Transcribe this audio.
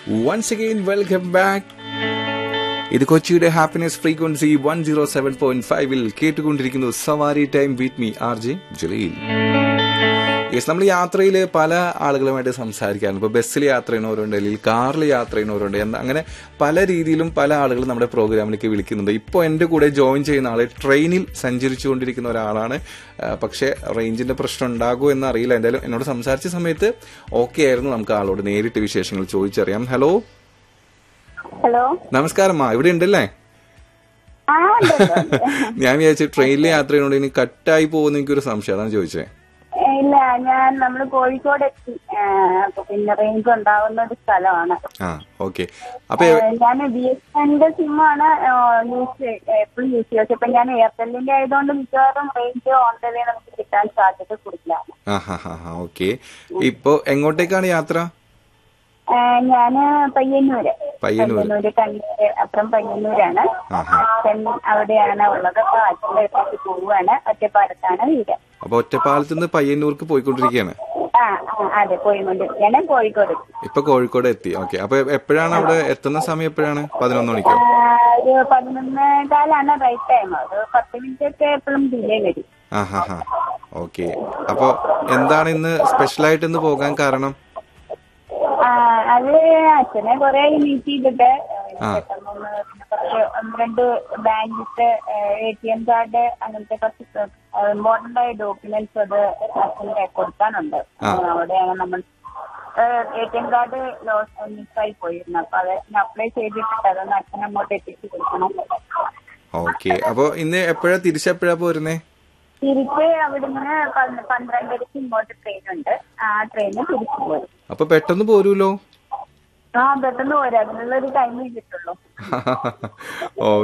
Once again welcome back ഇത് കൊച്ചിയുടെ happiness frequency one zero seven point ഫൈവിൽ കേട്ടുകൊണ്ടിരിക്കുന്നു സവാരി time with me R J Jaleel yes നമ്മൾ യാത്രയിൽ പല ആളുകളുമായിട്ട് സംസാരിക്കാറുണ്ട് ഇപ്പോൾ ബസ്സിൽ യാത്ര ചെയ്യുന്നവരുണ്ട് അല്ലെങ്കിൽ കാറിൽ യാത്ര ചെയ്യുന്നവരുണ്ട് എന്താ അങ്ങനെ പല രീതിയിലും പല ആളുകളും നമ്മുടെ പ്രോഗ്രാമിലേക്ക് വിളിക്കുന്നുണ്ട് ഇപ്പോൾ എൻ്റെ കൂടെ ജോയിൻ ചെയ്യുന്ന ആള് ട്രെയിനിൽ സഞ്ചരിച്ചുകൊണ്ടിരിക്കുന്ന ഒരാളാണ് ആ, പക്ഷേ റേഞ്ചിന്റെ പ്രശ്നം ഉണ്ടാകുമോ എന്ന് അറിയില്ല എന്തായാലും എന്നോട് സംസാരിച്ച സമയത്ത് ഓക്കെ ആയിരുന്നു നമുക്ക് ആളോട് നേരിട്ട് വിശേഷങ്ങൾ ചോദിച്ചറിയാം ഹലോ ഹലോ നമസ്കാരം മാ ഇവിടെ ഉണ്ടല്ലേ ആ ഉണ്ട്, ഉണ്ട്, ഉണ്ട്. ഞാൻ വിചാരിച്ചു ട്രെയിനിൽ യാത്ര ചെയ്യുന്നതുകൊണ്ട് ഇനി കട്ടായി പോകുന്ന എനിക്കൊരു സംശയം അതാണ് ചോദിച്ചേ ഏ, ഇല്ല ഞാൻ നമ്മൾ കോഴിക്കോട് എത്തി ഏ, അപ്പൊ പിന്നെ റേഞ്ച് ഉണ്ടാവുന്ന ഒരു സ്ഥലമാണ് ആ ഓക്കെ അപ്പൊ ഏ, ഞാൻ ബി എസ് എന്നിന്റെ സിമ്മാണ് യൂസ് എപ്പോഴും യൂസ് ചെയ്യുക പക്ഷെ ഇപ്പൊ ഞാൻ എയർടെല്ലിന്റെ ആയതുകൊണ്ട് മിക്കവാറും റേഞ്ച് ഓൺലൈനിൽ നമുക്ക് കിട്ടാൻ സാധ്യത കൂടുതലാണ് ആ ഹാ ഹാ ഹാ ഓക്കെ ഇപ്പൊ എങ്ങോട്ടേക്കാണ് യാത്ര ഏ, ഞാന് പയ്യന്നൂര് പയ്യന്നൂര്. പയ്യന്നൂര് കണ്ണൂര് അപ്പുറം പയ്യന്നൂരാണ് ആഹാ. അച്ഛൻ അവിടെയാണ് ഉള്ളത് അപ്പൊ അച്ഛൻ്റെ അടുത്തേക്ക് പോവുകയാണ് ഒറ്റപ്പാലത്താണ് വീട് അപ്പൊ ഒറ്റപ്പാലത്ത് നിന്ന് പയ്യന്നൂർക്ക് പോയിക്കൊണ്ടിരിക്കുകയാണ് ആ ആ, അതെ പോയിക്കൊണ്ടിരിക്കുകയാണ് കോഴിക്കോട് ഇപ്പൊ കോഴിക്കോട് എത്തി ഓക്കെ അപ്പൊ എപ്പോഴാണ് അവിടെ എത്തുന്ന സമയം എപ്പോഴാണ് പതിനൊന്ന് മണിക്കോ ആ, ഒരു പതിനൊന്നേ കാലാണ് റൈറ്റ് ടൈം ഒരു പത്ത് മിനിറ്റ് ഒക്കെ എപ്പോഴും ഡിലേ വരും ആ ഹാ ഹാ ഓക്കെ അപ്പൊ എന്താണ് ഇന്ന് സ്പെഷ്യലായിട്ട് ഇന്ന് പോകാൻ കാരണം ആ, അത് അച്ഛനെ കുറെ മീറ്റ് ചെയ്തിട്ട് ആ. പെട്ടെന്നൊന്ന് പിന്നെ കുറച്ച് ഒന്ന് രണ്ട് ബാങ്കിന്റെ എ ടി എം കാർഡ് അങ്ങനത്തെ കുറച്ച് ഇമ്പോർട്ടന്റ് ആയ ഡോക്യുമെന്റ്സ് അത് അച്ഛൻ്റെ കൊടുക്കാനുണ്ട് ആ. അവിടെയാണ് നമ്മൾ A T M card loss മിസ്സായി പോയിരുന്നു അപ്പൊ അത് അപ്ലൈ ചെയ്തിട്ടുണ്ട് അതൊന്ന് അച്ഛൻ അങ്ങോട്ട് എത്തിച്ചു കൊടുക്കണം ഓക്കെ അപ്പൊ ഇന്ന് എപ്പോഴാ തിരിച്ചെപ്പോഴാ പോരുന്നേ തിരിച്ച് അവിടുന്ന് പന്ത് പന്ത്രണ്ടരക്ക് ഇങ്ങോട്ട് ട്രെയിൻ ഉണ്ട് ആ ട്രെയിനിൽ തിരിച്ചു പോരും അപ്പൊ പെട്ടെന്ന് പോരൂലോ ആ പെട്ടെന്ന് പോരാ അതിനുള്ള ഒരു ടൈമേ കിട്ടുള്ളൂ ഓ